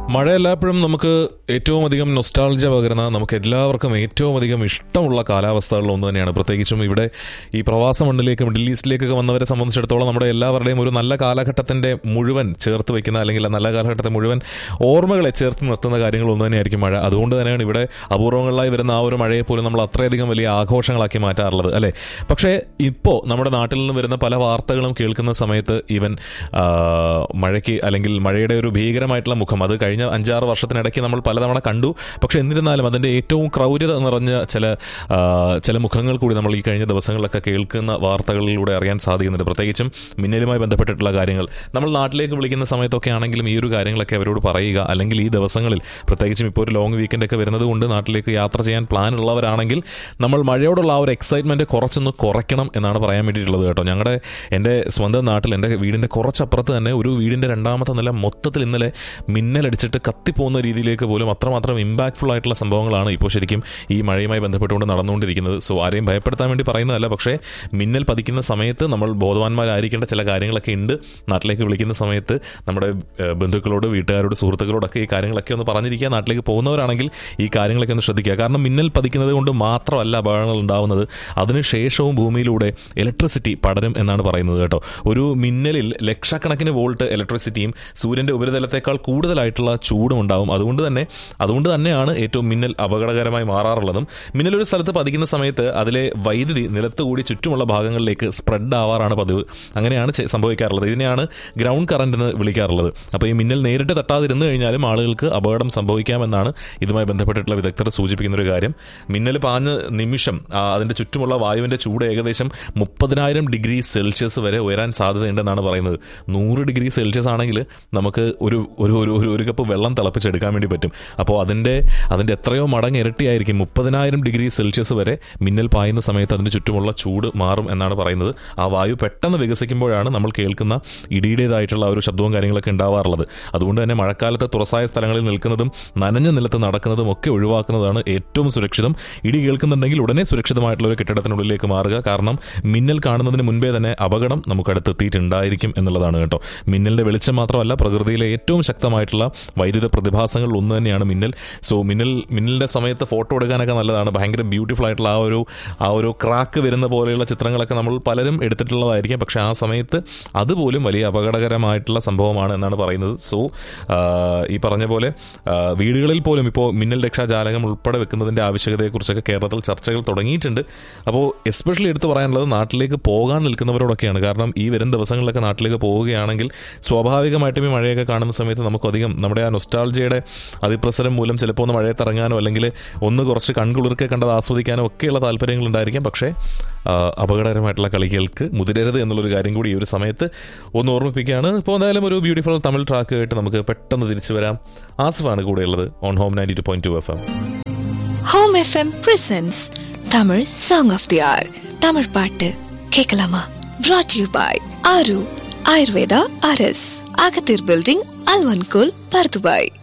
മഴ എല്ലായ്പ്പോഴും നമുക്ക് ഏറ്റവും അധികം നൊസ്റ്റാൾജ പകരുന്ന നമുക്ക് എല്ലാവർക്കും ഏറ്റവും അധികം ഇഷ്ടമുള്ള കാലാവസ്ഥകളിൽ ഒന്ന് തന്നെയാണ് പ്രത്യേകിച്ചും ഇവിടെ ഈ പ്രവാസ മണ്ണിലേക്ക് മിഡിൽ ഈസ്റ്റിലേക്കൊക്കെ വന്നവരെ സംബന്ധിച്ചിടത്തോളം നമ്മുടെ എല്ലാവരുടെയും ഒരു നല്ല കാലഘട്ടത്തിന്റെ മുഴുവൻ ചേർത്ത് വെക്കുന്ന അല്ലെങ്കിൽ ആ നല്ല കാലഘട്ടത്തെ മുഴുവൻ ഓർമ്മകളെ ചേർത്ത് നിർത്തുന്ന കാര്യങ്ങൾ ഒന്ന് തന്നെയായിരിക്കും മഴ അതുകൊണ്ട് തന്നെയാണ് ഇവിടെ അപൂർവങ്ങളായി വരുന്ന ആ ഒരു മഴയെ പോലും നമ്മൾ അത്രയധികം വലിയ ആഘോഷങ്ങളാക്കി മാറ്റാറുള്ളത് അല്ലേ പക്ഷേ ഇപ്പോൾ നമ്മുടെ നാട്ടിൽ നിന്ന് വരുന്ന പല വാർത്തകളും കേൾക്കുന്ന സമയത്ത് ഈവൻ ആ, മഴയ്ക്ക് അല്ലെങ്കിൽ മഴയുടെ ഒരു ഭീകരമായിട്ടുള്ള മുഖം അത് കഴിഞ്ഞ അഞ്ചാറ് വർഷത്തിനിടയ്ക്ക് നമ്മൾ പലതവണ കണ്ടു പക്ഷേ എന്നിരുന്നാലും അതിൻ്റെ ഏറ്റവും ക്രൗര്യത നിറഞ്ഞ ചില ആ, ചില മുഖങ്ങൾ കൂടി നമ്മൾ ഈ കഴിഞ്ഞ ദിവസങ്ങളിലൊക്കെ കേൾക്കുന്ന വാർത്തകളിലൂടെ അറിയാൻ സാധിക്കുന്നുണ്ട് പ്രത്യേകിച്ചും മിന്നലുമായി ബന്ധപ്പെട്ടിട്ടുള്ള കാര്യങ്ങൾ നമ്മൾ നാട്ടിലേക്ക് വിളിക്കുന്ന സമയത്തൊക്കെ ആണെങ്കിലും ഈ ഒരു കാര്യങ്ങളൊക്കെ അവരോട് പറയുക അല്ലെങ്കിൽ ഈ ദിവസങ്ങളിൽ പ്രത്യേകിച്ചും ഇപ്പോൾ ഒരു ലോങ് വീക്കെൻഡ് ഒക്കെ വരുന്നത് കൊണ്ട് നാട്ടിലേക്ക് യാത്ര ചെയ്യാൻ പ്ലാൻ ഉള്ളവരാണെങ്കിൽ നമ്മൾ മഴയോടുള്ള ആ ഒരു എക്സൈറ്റ്മെന്റ് കുറച്ചൊന്ന് കുറയ്ക്കണം എന്നാണ് പറയാൻ വേണ്ടിയിട്ടുള്ളത് കേട്ടോ ഞങ്ങളുടെ എൻ്റെ സ്വന്തം നാട്ടിൽ എൻ്റെ വീടിൻ്റെ കുറച്ചപ്പുറത്ത് തന്നെ ഒരു വീടിൻ്റെ രണ്ടാമത്തെ നില മൊത്തത്തിൽ ഇന്നലെ മിന്നലടിച്ചിട്ട് കത്തിപ്പോകുന്ന രീതിയിലേക്ക് പോലും അത്രമാത്രം ഇമ്പാക്ട്ഫുൾ ആയിട്ടുള്ള സംഭവങ്ങളാണ് ഇപ്പോൾ ശരിക്കും ഈ മഴയുമായി ബന്ധപ്പെട്ടുകൊണ്ട് നടന്നുകൊണ്ടിരിക്കുന്നത് സോ ആരെയും ഭയപ്പെടുത്താൻ വേണ്ടി പറയുന്നതല്ല പക്ഷേ മിന്നൽ പതിക്കുന്ന സമയത്ത് നമ്മൾ ബോധവാന്മാരായിരിക്കേണ്ട ചില കാര്യങ്ങളൊക്കെ ഉണ്ട് നാട്ടിലേക്ക് വിളിക്കുന്ന സമയത്ത് നമ്മുടെ ഏഹ്, ബന്ധുക്കളോട് വീട്ടുകാരോട് സുഹൃത്തുക്കളോടൊക്കെ ഈ കാര്യങ്ങളൊക്കെ ഒന്ന് പറഞ്ഞിരിക്കുക നാട്ടിലേക്ക് പോകുന്നവരാണെങ്കിൽ ഈ കാര്യങ്ങളൊക്കെ ഒന്ന് ശ്രദ്ധിക്കുക കാരണം മിന്നൽ പതിക്കുന്നത് കൊണ്ട് മാത്രമല്ല അപകടങ്ങൾ ഉണ്ടാവുന്നത് അതിനുശേഷവും ഭൂമിയിലൂടെ ഇലക്ട്രിസിറ്റി പടരും എന്നാണ് പറയുന്നത് കേട്ടോ ഒരു മിന്നലിൽ ലക്ഷക്കണക്കിന് വോൾട്ട് ഇലക്ട്രിസിറ്റിയും സൂര്യന്റെ ഉപരിതലത്തേക്കാൾ കൂടുതലായിട്ടുള്ള ചൂടും ഉണ്ടാവും അതുകൊണ്ട് തന്നെ അതുകൊണ്ട് തന്നെയാണ് ഏറ്റവും മിന്നൽ അപകടകരമായി മാറാറുള്ളതും മിന്നൽ ഒരു സ്ഥലത്ത് പതിക്കുന്ന സമയത്ത് അതിലെ വൈദ്യുതി നിലത്തുകൂടി ചുറ്റുമുള്ള ഭാഗങ്ങളിലേക്ക് സ്പ്രെഡ് ആവാറാണ് പതിവ് അങ്ങനെയാണ് ചെ- സംഭവിക്കാറുള്ളത് ഇതിനെയാണ് ഗ്രൗണ്ട് കറന്റ് എന്ന് വിളിക്കാറുള്ളത് അപ്പോൾ ഈ മിന്നൽ നേരിട്ട് തട്ടാതിരുന്നു കഴിഞ്ഞാലും ആളുകൾക്ക് അപകടം സംഭവിക്കാമെന്നാണ് ഇതുമായി ബന്ധപ്പെട്ടിട്ടുള്ള വിദഗ്ധർ സൂചിപ്പിക്കുന്ന ഒരു കാര്യം മിന്നൽ പാഞ്ഞ നിമിഷം ആ, അതിന്റെ ചുറ്റുമുള്ള വായുവിന്റെ ചൂട് ഏകദേശം മുപ്പതിനായിരം ഡിഗ്രി സെൽഷ്യസ് വരെ ഉയരാൻ സാധ്യതയുണ്ടെന്നാണ് പറയുന്നത് നൂറ് ഡിഗ്രി സെൽഷ്യസ് ആണെങ്കിൽ നമുക്ക് ഒരു ഒരു ഒരു ഒരു- ഒരു കപ്പ് വെള്ളം തിളപ്പിച്ചെടുക്കാൻ വേണ്ടി പറ്റും അപ്പോൾ അതിൻ്റെ അതിൻ്റെ എത്രയോ മടങ്ങ് ഇരട്ടിയായിരിക്കും മുപ്പതിനായിരം ഡിഗ്രി സെൽഷ്യസ് വരെ മിന്നൽ പായുന്ന സമയത്ത് അതിൻ്റെ ചുറ്റുമുള്ള ചൂട് മാറും എന്നാണ് പറയുന്നത് ആ വായു പെട്ടെന്ന് വികസിക്കുമ്പോഴാണ് നമ്മൾ കേൾക്കുന്ന ഇടിയുടേതായിട്ടുള്ള ആ ഒരു ശബ്ദവും കാര്യങ്ങളൊക്കെ ഉണ്ടാവാറുള്ളത് അതുകൊണ്ട് തന്നെ മഴക്കാലത്ത് തുറസായ സ്ഥലങ്ങളിൽ നിൽക്കുന്നതും നനഞ്ഞ നിലത്ത് നടക്കുന്നതും ഒക്കെ ഒഴിവാക്കുന്നതാണ് ഏറ്റവും സുരക്ഷിതം ഇടി കേൾക്കുന്നുണ്ടെങ്കിൽ ഉടനെ സുരക്ഷിതമായിട്ടുള്ള ഒരു കെട്ടിടത്തിനുള്ളിലേക്ക് മാറുക കാരണം മിന്നൽ കാണുന്നതിന് മുൻപേ തന്നെ അപകടം നമുക്ക് അടുത്തെത്തിയിട്ടുണ്ടായിരിക്കും എന്നുള്ളതാണ് കേട്ടോ മിന്നലിന്റെ വെളിച്ചം മാത്രമല്ല പ്രകൃതിയിലെ ഏറ്റവും ശക്തമായിട്ടുള്ള വൈദ്യുത പ്രതിഭാസങ്ങളിൽ ഒന്ന് തന്നെയാണ് മിന്നൽ സോ മിന്നൽ മിന്നലിന്റെ സമയത്ത് ഫോട്ടോ എടുക്കാനൊക്കെ നല്ലതാണ് ഭയങ്കര ബ്യൂട്ടിഫുൾ ആയിട്ടുള്ള ആ ഒരു ആ ഒരു ക്രാക്ക് വരുന്ന പോലെയുള്ള ചിത്രങ്ങളൊക്കെ നമ്മൾ പലരും എടുത്തിട്ടുള്ളതായിരിക്കും പക്ഷേ ആ സമയത്ത് അതുപോലും വലിയ അപകടകരമായിട്ടുള്ള സംഭവമാണ് എന്നാണ് പറയുന്നത് സോ ഈ പറഞ്ഞ പോലെ ആ, വീടുകളിൽ പോലും ഇപ്പോൾ മിന്നൽ രക്ഷാജാലകം ഉൾപ്പെടെ വെക്കുന്നതിൻ്റെ ആവശ്യകതയെക്കുറിച്ചൊക്കെ കേരളത്തിൽ ചർച്ചകൾ തുടങ്ങിയിട്ടുണ്ട് അപ്പോൾ എസ്പെഷ്യലി എടുത്തു പറയാനുള്ളത് നാട്ടിലേക്ക് പോകാൻ നിൽക്കുന്നവരോടൊക്കെയാണ് കാരണം ഈ വരും ദിവസങ്ങളിലൊക്കെ നാട്ടിലേക്ക് പോവുകയാണെങ്കിൽ സ്വാഭാവികമായിട്ടും ഈ മഴയൊക്കെ കാണുന്ന സമയത്ത് നമുക്കധികം നമ്മുടെ ആ നൊസ്റ്റാൾജിയുടെ അതിപ്രസരം മൂലം ചിലപ്പോൾ ഒന്ന് മഴയത്ത് ഇറങ്ങാനോ അല്ലെങ്കിൽ ഒന്ന് കുറച്ച് കൺകുളിർക്കെ കണ്ടത് ആസ്വദിക്കാനോ ഒക്കെയുള്ള താല്പര്യങ്ങൾ ഉണ്ടായിരിക്കാം പക്ഷേ ആ, അപകടകരമായിട്ടുള്ള കളികൾക്ക് മുതിരരുത് എന്നുള്ളൊരു കാര്യം കൂടി ഈ ഒരു സമയത്ത് ഒന്ന് ഓർമ്മിപ്പിക്കുകയാണ് ഇപ്പോൾ എന്തായാലും ഒരു ബ്യൂട്ടിഫുൾ തമിഴ് ട്രാക്ക് കേട്ട് നമുക്ക് പെട്ടെന്ന് തിരിച്ചു വരാം ആസിഫാണ് കൂടെയുള്ളത് on home ninety two point two F M home FM presents Tamil song of the hour Tamil பாட்டு கேட்கலாமா brought யூ பாய் ஆரு ஆயுர்வேதா அரஸ் அகத்தீர் பில்டிங் அல்வன்கோல் பர்துபாய்